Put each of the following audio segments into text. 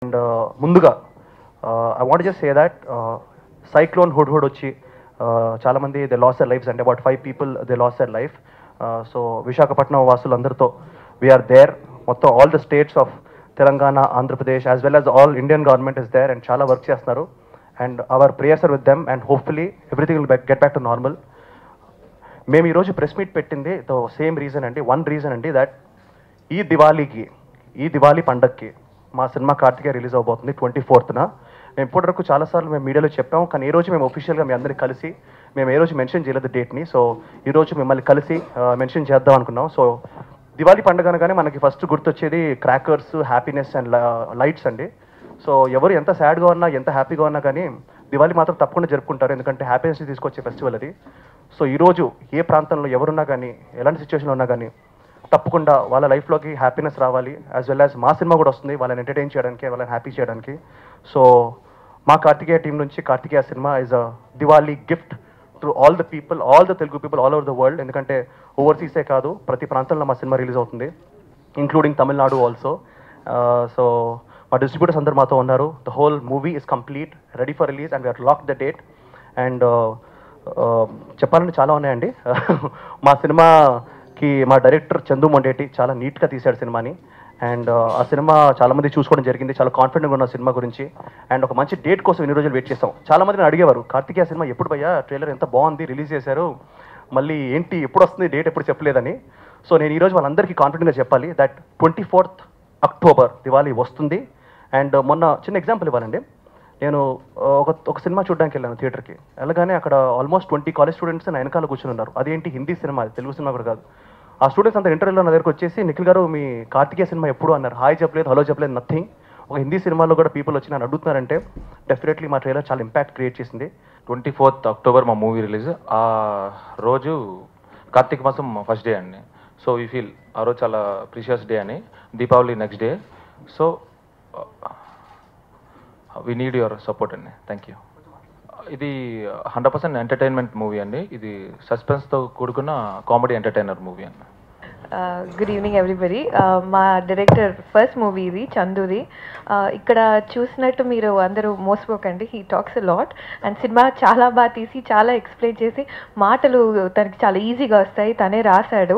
and ముందుగా I want just say that cyclone Hudhud వచ్చి uh, చాలా మంది దే లాస్ దర్ లైఫ్స్ అంటే about five people they lost their life so Visakhapatnam వాసులందరితో we are there మొత్తం all the states of Telangana Andhra Pradesh as well as all Indian government is there and చాలా work చేస్తున్నారు and our prayers are with them and hopefully everything will get back to normal మేము ఈరోజు press meet పెట్టింది తో same reason అండి one reason అండి that ఈ దివాళీకి ఈ దివాళీ పండక్కి మా సినిమా కార్తికేయ రిలీజ్ అవబోతుంది ట్వంటీ ఫోర్త్న మేము ఇప్పటివరకు చాలాసార్లు మేము మీడియాలో చెప్పాం కానీ ఈ రోజు మేము ఒఫీషియల్గా మీ అందరికీ కలిసి మేము ఏ రోజు మెన్షన్ చేయలేదు డేట్ని సో ఈ రోజు మిమ్మల్ని కలిసి మెన్షన్ చేద్దాం అనుకున్నాం సో దివాళీ పండుగ అనగానే మనకి ఫస్ట్ గుర్తొచ్చేది క్రాకర్స్ హ్యాపీనెస్ అండ్ లైట్స్ అండి సో ఎవరు ఎంత సాడ్గా ఉన్నా ఎంత హ్యాపీగా ఉన్నా కానీ దివాళీ మాత్రం తప్పకుండా జరుపుకుంటారు ఎందుకంటే హ్యాపీనెస్ తీసుకొచ్చే ఫెస్టివల్ అది సో ఈరోజు ఏ ప్రాంతంలో ఎవరున్నా కానీ ఎలాంటి సిచ్యువేషన్లో ఉన్నా కానీ తప్పకుండా వాళ్ళ లైఫ్లోకి హ్యాపీనెస్ రావాలి యాజ్ వెల్ యాజ్ మా సినిమా కూడా వస్తుంది వాళ్ళని ఎంటర్టైన్ చేయడానికి వాళ్ళని హ్యాపీ చేయడానికి సో మా కార్తికేయ టీం నుంచి Karthikeya cinema is a Diwali gift to all the people all the Telugu people all over the world ఎందుకంటే ఓవర్సీసే కాదు ప్రతి ప్రాంతంలో మా సినిమా రిలీజ్ అవుతుంది ఇంక్లూడింగ్ తమిళనాడు ఆల్సో సో మా డిస్ట్రిబ్యూటర్స్ అందరు మాతో ఉన్నారు the whole movie is complete ready for release and we are lock the date and చెప్పాలంటే చాలా ఉన్నాయండి మా సినిమాకి మా డైరెక్టర్ చందు మొండేటి చాలా నీట్గా తీశాడు సినిమాని అండ్ ఆ సినిమా చాలా మంది చూసుకోవడం జరిగింది చాలా కాన్ఫిడెంట్గా ఉన్న సినిమా గురించి అండ్ ఒక మంచి డేట్ కోసం ఇన్ని రోజులు వెయిట్ చేస్తాం చాలా మంది నన్ను అడిగేవారు కార్తికేయ సినిమా ఎప్పుడు భయ్యా ట్రైలర్ ఎంత బాగుంది రిలీజ్ చేశారు మళ్ళీ ఏంటి ఎప్పుడు వస్తుంది డేట్ ఎప్పుడు చెప్పలేదని సో నేను ఈరోజు వాళ్ళందరికీ కాన్ఫిడెంట్గా చెప్పాలి that twenty fourth October Diwali వస్తుంది అండ్ మొన్న చిన్న ఎగ్జాంపుల్ ఇవ్వాలండి నేను ఆ, ఒక ఒక సినిమా చూడడానికి వెళ్ళాను థియేటర్కి వెళ్ళగానే అక్కడ ఆల్మోస్ట్ ట్వంటీ కాలేజ్ స్టూడెంట్స్ నా వెనకాల కూర్చుని ఉన్నారు అదేంటి హిందీ సినిమా అది తెలుగు సినిమా కూడా కాదు ఆ స్టూడెంట్స్ అంతా ఇంటర్వ్యూలో నా దగ్గరకు వచ్చేసి నిఖిల్ గారు మీ కార్తికేయ సినిమా ఎప్పుడు అన్నారు హాయ్ చెప్పలేదు హలో చెప్పలేదు నథింగ్ ఒక హిందీ సినిమాలో కూడా పీపుల్ వచ్చి నన్ను అడుగుతున్నారంటే డెఫినెట్లీ మా ట్రైలర్ చాలా ఇంపాక్ట్ క్రియేట్ చేసింది ట్వంటీ ఫోర్త్ అక్టోబర్ మా మూవీ రిలీజ్ ఆ రోజు కార్తీక మాసం ఫస్ట్ డే అండి సో వీ ఫీల్ ఆ రోజు చాలా ప్రీషియస్ డే అని Deepavali next day so we need your support అండి థ్యాంక్ యూ ఇది హండ్రెడ్ పర్సెంట్ ఎంటర్టైన్మెంట్ మూవీ అండి ఇది సస్పెన్స్తో కూడుకున్న కామెడీ ఎంటర్టైనర్ మూవీ అండి గుడ్ ఈవినింగ్ ఎవ్రీబడి మా డైరెక్టర్ ఫస్ట్ మూవీ ఇది చందుది Uh, ఇక్కడ చూసినట్టు మీరు అందరూ మోసపోకండి he talks lot and cinema చాలా బాగా తీసి చాలా ఎక్స్ప్లెయిన్ చేసి మాటలు తనకి చాలా ఈజీగా వస్తాయి తనే రాశాడు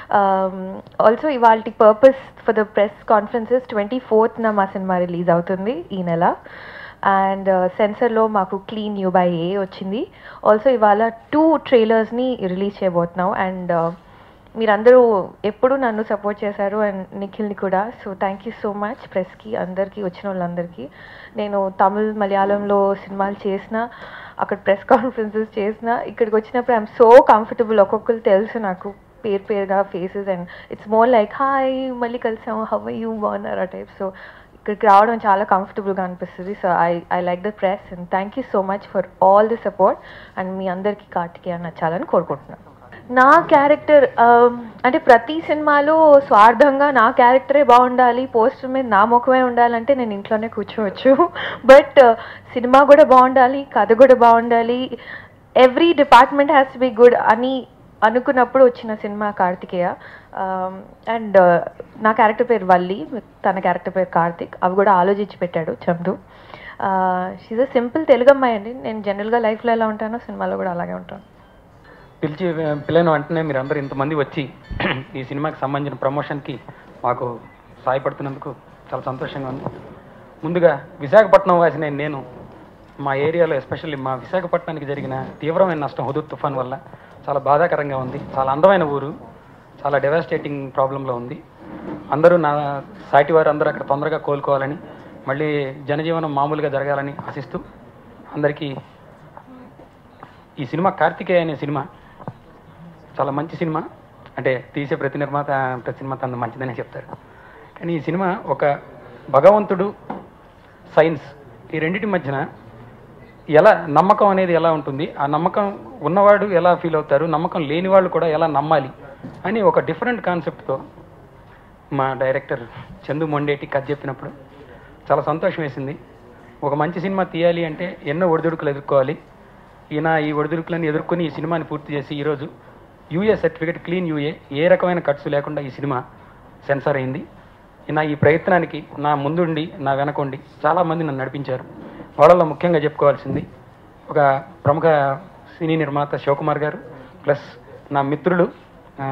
ఆల్సో ఇవాళ purpose for the press conferences twenty ఫోర్త్న మా సినిమా రిలీజ్ అవుతుంది ఈ నెల అండ్ సెన్సర్లో మాకు క్లీన్ యూ బై ఏ వచ్చింది ఆల్సో ఇవాళ టూ ట్రైలర్స్ని రిలీజ్ చేయబోతున్నాం అండ్ మీరందరూ ఎప్పుడు నన్ను సపోర్ట్ చేశారు అండ్ నిఖిల్ని కూడా so thank you so much ప్రెస్కి అందరికీ వచ్చిన వాళ్ళందరికీ నేను తమిళ్ మలయాళంలో సినిమాలు చేసిన అక్కడ ప్రెస్ కాన్ఫరెన్సెస్ చేసిన ఇక్కడికి వచ్చినప్పుడు ఐఎమ్ సో కంఫర్టబుల్ ఒక్కొక్కరు తెలుసు నాకు పేరు పేరుగా faces and it's more like hi మళ్ళీ కలిసాము హవ్ యూ బాగున్నారు ఆ టైప్ సో ఇక్కడికి రావడం చాలా కంఫర్టబుల్గా అనిపిస్తుంది so I I like the press and thank you so much for all the support and మీ అందరికీ కార్తికేయ నచ్చాలని కోరుకుంటున్నాను నా క్యారెక్టర్ అంటే ప్రతి సినిమాలో స్వార్థంగా నా క్యారెక్టరే బాగుండాలి పోస్టర్ మీద నా ముఖమే ఉండాలంటే నేను ఇంట్లోనే కూర్చోవచ్చు బట్ సినిమా కూడా బాగుండాలి కథ కూడా బాగుండాలి every department has to be good అని అనుకున్నప్పుడు వచ్చిన సినిమా కార్తికేయ అండ్ నా క్యారెక్టర్ పేరు వల్లి తన క్యారెక్టర్ పేరు కార్తిక్ అవి కూడా ఆలోచించి పెట్టాడు Chandu she's a simple Telugu అమ్మాయి అండి నేను జనరల్గా లైఫ్లో ఎలా ఉంటానో సినిమాలో కూడా అలాగే ఉంటాను పిలిచి పిల్లని వెంటనే మీరు అందరూ ఇంతమంది వచ్చి ఈ సినిమాకి సంబంధించిన ప్రమోషన్కి మాకు సహాయపడుతున్నందుకు చాలా సంతోషంగా ఉంది ముందుగా విశాఖపట్నం వాసిన నేను మా ఏరియాలో ఎస్పెషల్లీ మా విశాఖపట్నానికి జరిగిన తీవ్రమైన నష్టం హుదూద్ తుఫాన్ వల్ల చాలా బాధాకరంగా ఉంది చాలా అందమైన ఊరు చాలా డెవాస్టేటింగ్ ప్రాబ్లంలో ఉంది అందరూ నా సాటి వారు అందరూ అక్కడ తొందరగా కోలుకోవాలని మళ్ళీ జనజీవనం మామూలుగా జరగాలని ఆశిస్తూ అందరికీ ఈ సినిమా కార్తికేయ అనే సినిమా చాలా మంచి సినిమా అంటే తీసే ప్రతి నిర్మాత ప్రతి సినిమా తను మంచిదనే చెప్తారు కానీ ఈ సినిమా ఒక భగవంతుడు సైన్స్ ఈ రెండింటి మధ్యన ఎలా నమ్మకం అనేది ఎలా ఉంటుంది ఆ నమ్మకం ఉన్నవాడు ఎలా ఫీల్ అవుతారు నమ్మకం లేని వాళ్ళు కూడా ఎలా నమ్మాలి అని ఒక డిఫరెంట్ కాన్సెప్ట్తో మా డైరెక్టర్ చందు మొండేటి కథ చెప్పినప్పుడు చాలా సంతోషం వేసింది ఒక మంచి సినిమా తీయాలి అంటే ఎన్నో ఒడిదుడుకులు ఎదుర్కోవాలి ఈయన ఈ ఒడిదుడుకులను ఎదుర్కొని ఈ సినిమాని పూర్తి చేసి ఈరోజు యూఏ సర్టిఫికేట్ క్లీన్ యూఏ ఏ రకమైన ఖర్చు లేకుండా ఈ సినిమా సెన్సార్ అయింది నా ఈ ప్రయత్నానికి నా ముందుండి నా వెనకుండి చాలామంది నన్ను నడిపించారు వాళ్ళలో ముఖ్యంగా చెప్పుకోవాల్సింది ఒక ప్రముఖ సినీ నిర్మాత శివకుమార్ గారు ప్లస్ నా మిత్రులు ఆ,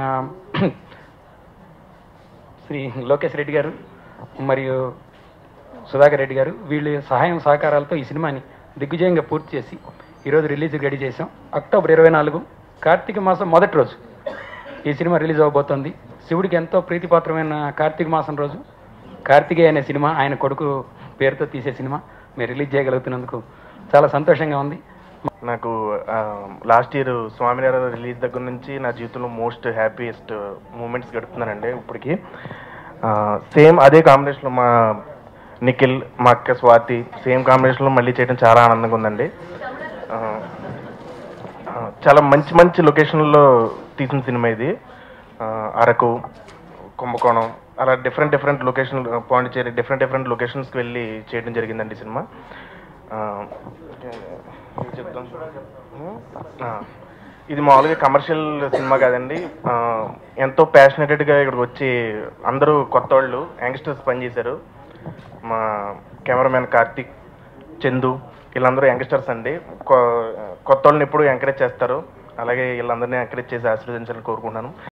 శ్రీ లోకేష్ రెడ్డి గారు మరియు సుధాకర్ రెడ్డి గారు వీళ్ళ సహాయం సహకారాలతో ఈ సినిమాని దిగ్విజయంగా పూర్తి చేసి ఈరోజు రిలీజ్ రెడీ చేసాం అక్టోబర్ ఇరవై నాలుగు కార్తీక మాసం మొదటి రోజు ఈ సినిమా రిలీజ్ అవబోతోంది శివుడికి ఎంతో ప్రీతిపాత్రమైన కార్తీక మాసం రోజు కార్తికేయ అనే సినిమా ఆయన కొడుకు పేరుతో తీసే సినిమా మీరు రిలీజ్ చేయగలుగుతున్నందుకు చాలా సంతోషంగా ఉంది నాకు లాస్ట్ ఇయర్ స్వామినారాయణ రిలీజ్ దగ్గర నుంచి నా జీవితంలో మోస్ట్ హ్యాపీయెస్ట్ మూమెంట్స్ గడుపుతున్నానండి ఇప్పటికి సేమ్ అదే కాంబినేషన్లో మా నిఖిల్ మా అక్క స్వాతి సేమ్ కాంబినేషన్లో మళ్ళీ చేయడం చాలా ఆనందంగా ఉందండి ఆ, ఆ, చాలా మంచి మంచి లొకేషన్లో తీసిన సినిమా ఇది ఆ, అరకు కుంభకోణం అలా different different location Pondicherry different different లొకేషన్స్కి వెళ్ళి చేయడం జరిగిందండి ఈ సినిమా ఆ, ఏం చెప్తాం ఆ, ఇది మామూలుగా కమర్షియల్ సినిమా కాదండి ఆ, ఎంతో ప్యాషనెటెడ్గా ఇక్కడికి వచ్చి అందరూ కొత్త వాళ్ళు యంగ్స్టర్స్ పనిచేశారు మా కెమెరామెన్ కార్తిక్ చందు వీళ్ళందరూ యంగ్స్టర్స్ అండి కొ- కొత్త వాళ్ళని ఎప్పుడు ఎంకరేజ్ చేస్తారు అలాగే వీళ్ళందరినీ ఎంకరేజ్ చేసి ఆశీర్వదించాలని కోరుకుంటున్నాను